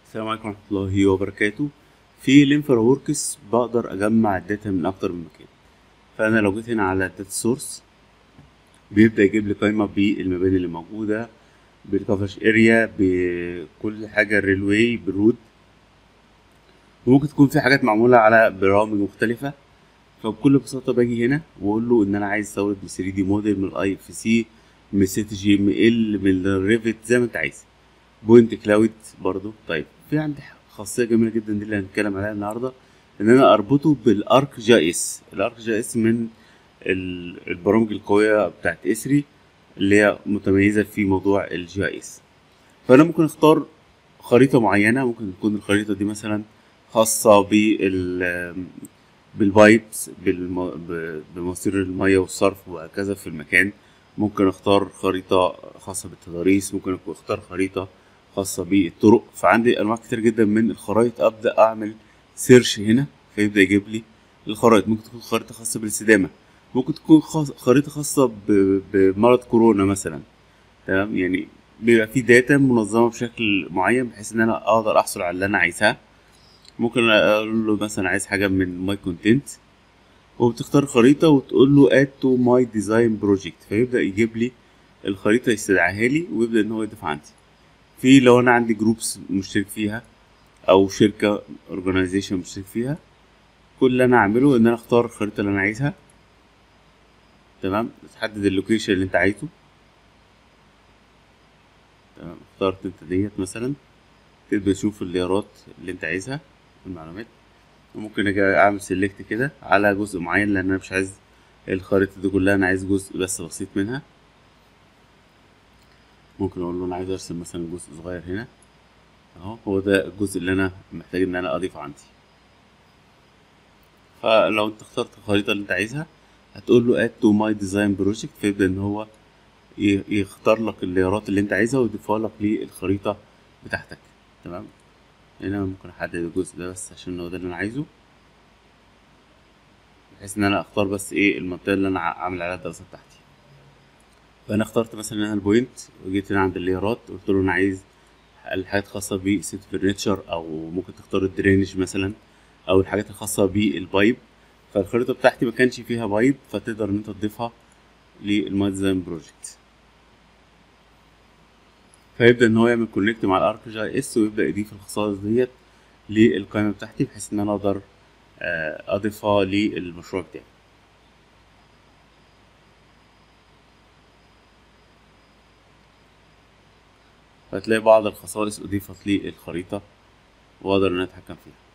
السلام عليكم ورحمة الله وبركاته في الانفرا وركس بقدر اجمع الداتا من اكتر من مكان فانا لو جيت هنا على الداتا سورس بيبدأ يجيب لي قائمة بالمباني اللي موجودة بالكفرج اريا بكل حاجة الريلواي بالرود وممكن تكون في حاجات معمولة على برامج مختلفة فبكل بساطة باجي هنا واقول له ان انا عايز استورد من 3 دي موديل من الاي اف سي من سي تي جي ام ال من الريفت زي ما انت عايز بوينت كلاود برضو طيب في عندي خاصيه جميله جدا دي اللي هنتكلم عليها النهارده ان انا اربطه بالارك جي اس الارك جي اس من ال- البرامج القويه بتاعت اسري اللي هي متميزه في موضوع الجي اس فانا ممكن اختار خريطه معينه ممكن تكون الخريطه دي مثلا خاصه بال بالبايبس بالم- ب- بمواسير الميه والصرف وهكذا في المكان ممكن اختار خريطة خاصة بالتضاريس ممكن اختار خريطة خاصة بالطرق فعندي انواع كتير جدا من الخرائط ابدا اعمل سيرش هنا فيبدا يجيب لي الخرائط ممكن تكون خريطة خاصة بالاستدامة ممكن تكون خاص خريطة خاصة ب- بمرض كورونا مثلا تمام يعني بيبقى في داتا منظمة بشكل معين بحيث ان انا اقدر احصل على اللي انا عايزها ممكن اقول له مثلا عايز حاجة من ماي كونتنت وبتختار خريطة وتقول له add to my design project فيبدأ يجيب لي الخريطة يستدعيها لي ويبدأ إن هو يضيف عندي في لو أنا عندي جروبس مشترك فيها أو شركة organization مشترك فيها كل اللي أنا أعمله إن أنا أختار الخريطة اللي أنا عايزها تمام تحدد اللوكيشن اللي أنت عايزه تمام اخترت أنت ديت مثلا تبدأ تشوف الليارات اللي أنت عايزها المعلومات وممكن اجي اعمل سيلكت كده على جزء معين لان انا مش عايز الخريطة دي كلها انا عايز جزء بس بسيط منها ممكن اقول له انا عايز ارسم مثلا جزء صغير هنا اهو هو ده الجزء اللي انا محتاج ان انا اضيفه عندي فلو انت اخترت الخريطة اللي انت عايزها هتقول له add to my design project فيبدأ ان هو ي- يختار لك الليارات اللي انت عايزها ويضيفها لك للخريطة بتاعتك تمام هنا ممكن احدد الجزء ده بس عشان هو ده اللي انا عايزه بحيث ان انا اختار بس ايه المنطقه اللي انا ع- عامل عليها الدراسه بتاعتي فانا اخترت مثلا هنا البوينت وجيت هنا عند الليارات قلت له انا عايز الحاجات الخاصه بسيت فرنتشر او ممكن تختار الدرينج مثلا او الحاجات الخاصه بالبايب فالخريطه بتاعتي ما كانش فيها بايب فتقدر ان انت تضيفها للماي ديزاين بروجكت فيبدا ان هو يعمل كونكت مع الارك جي اس ويبدا يضيف الخصائص ديت للقائمه بتاعتي بحيث ان انا اقدر آه، اضيفها للمشروع بتاعي فتلاقي بعض الخصائص اضيفت للخريطه واقدر ان انا اتحكم فيها